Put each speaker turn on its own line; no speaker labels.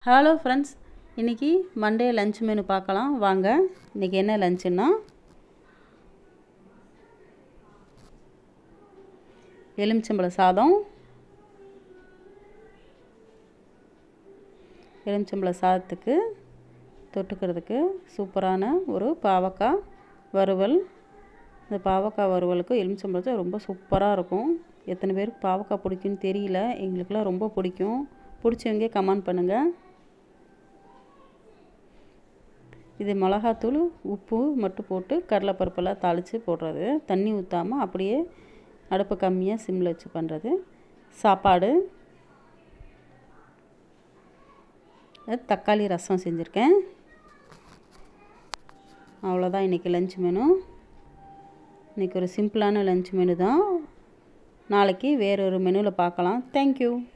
hello friends இன்றைக்கி Monday lunch menu பார்க்கலாம் வாங்க இன்றைக்கி என்ன லஞ்சுன்னா எலுமிச்சம்பழ சாதம் எலுமிச்சம்பழ சாதத்துக்கு தொட்டுக்கிறதுக்கு சூப்பரான ஒரு பாவக்காய் வறுவல் இந்த பாவக்காய் வறுவலுக்கு எலுமிச்சம்பழத்தை ரொம்ப சூப்பராக இருக்கும் எத்தனை பேருக்கு பாவக்காய் பிடிக்கும்னு தெரியல எங்களுக்கெல்லாம் ரொம்ப பிடிக்கும் பிடிச்சவங்க கமெண்ட் பண்ணுங்கள் இது மிளகாத்தூள் உப்பு மட்டும் போட்டு கடலைப்பருப்பெல்லாம் தாளித்து போடுறது தண்ணி ஊற்றாமல் அப்படியே அடுப்பு கம்மியாக சிம்மில் வச்சு பண்ணுறது சாப்பாடு தக்காளி ரசம் செஞ்சுருக்கேன் அவ்வளோதான் இன்றைக்கி லஞ்ச் மெனு இன்றைக்கி ஒரு சிம்பிளான லஞ்ச் மெனு தான் நாளைக்கு வேறொரு மெனுவில் பார்க்கலாம் தேங்க்யூ